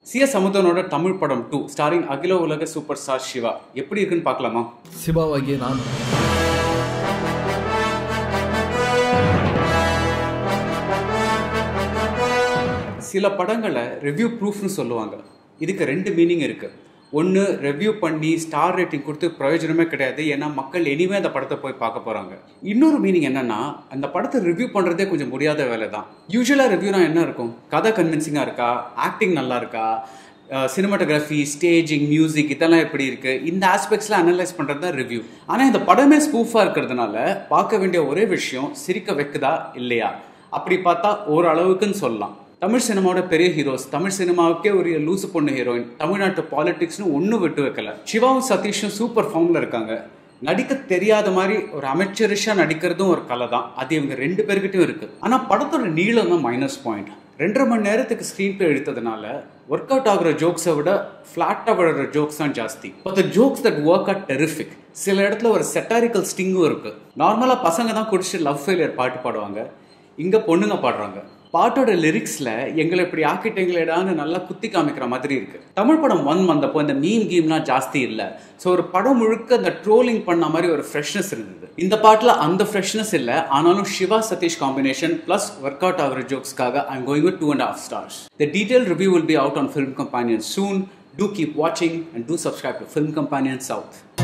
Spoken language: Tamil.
சி எஸ் சமுதனோட தமிழ் படம் டூ ஸ்டாரிங் அகில உலக சூப்பர் ஸ்டார் சிவா எப்படி இருக்குன்னு பார்க்கலாமா சிவாவாகிய நான் சில படங்களை ரிவ்யூ ப்ரூஃப்னு சொல்லுவாங்க இதுக்கு ரெண்டு மீனிங் இருக்கு ஒன்று ரிவ்யூ பண்ணி ஸ்டார் ரேட்டிங் கொடுத்து பிரயோஜனமே கிடையாது ஏன்னா மக்கள் எனிவே அந்த படத்தை போய் பார்க்க போகிறாங்க இன்னொரு மீனிங் என்னன்னா அந்த படத்தை ரிவ்யூ பண்ணுறதே கொஞ்சம் முடியாத வேலை தான் யூஸ்வலாக ரிவ்யூனா என்ன இருக்கும் கதை கன்வின்சிங்காக இருக்கா ஆக்டிங் நல்லா இருக்கா சினிமாட்டோகிராஃபி ஸ்டேஜிங் மியூசிக் இதெல்லாம் எப்படி இருக்கு இந்த ஆஸ்பெக்ட்ஸ்லாம் அனலைஸ் பண்ணுறது தான் ரிவ்யூ ஆனால் இந்த படமே ஸ்பூஃபாக இருக்கிறதுனால பார்க்க வேண்டிய ஒரே விஷயம் சிரிக்க வைக்குதா இல்லையா அப்படி பார்த்தா ஓரளவுக்குன்னு சொல்லலாம் தமிழ் சினிமாவோட பெரிய ஹீரோஸ் தமிழ் சினிமாவுக்கே ஒரு லூசு பொண்ணு ஹீரோயின் தமிழ்நாட்டு பாலிடிக்ஸ்னு ஒன்றும் விட்டு வைக்கல சிவாவும் சதீஷும் சூப்பர் ஃபார்மில் இருக்காங்க நடிக்க தெரியாத மாதிரி ஒரு அமைச்சரிஷா நடிக்கிறதும் ஒரு கலை தான் அது இவங்க ரெண்டு பேர்கிட்டயும் இருக்கு ஆனா படத்தோட நீளம் தான் மைனஸ் பாயிண்ட் ரெண்டரை மணி நேரத்துக்கு ஸ்க்ரீன் பிளே எடுத்ததுனால ஒர்க் அவுட் ஆகுற ஜோக்ஸை விட ஃப்ளாட்டாக விடுற ஜோக்ஸ் தான் ஜாஸ்தி but the jokes that work out terrific சில இடத்துல ஒரு செட்டாரிக்கல் ஸ்டிங்கும் இருக்கு நார்மலாக பசங்க தான் குடிச்சு லவ் ஃபெயிலியர் பாட்டு பாடுவாங்க இங்கே பொண்ணுங்க பாடுறாங்க பாட்டோட லிரிக்ஸ்ல எங்களை இப்படி ஆக்கிட்டீங்களேடான்னு நல்லா குத்தி காமிக்கிற மாதிரி இருக்கு தமிழ் படம் ஒன் வந்தப்போ இந்த மீன் கீம்லாம் ஜாஸ்தி இல்லை ஸோ ஒரு படம் முழுக்க அந்த ட்ரோலிங் பண்ண மாதிரி ஒரு ஃப்ரெஷ்னஸ் இருந்தது இந்த பாட்டில் அந்த ஃப்ரெஷ்னஸ் இல்லை ஆனாலும் Siva Sathish combination plus work out ஆகிற ஜோக்ஸ்க்காக I'm going with two and half stars the detail review will be out on Film Companion soon to keep வாட்சிங் and to subscribe to Film Companion south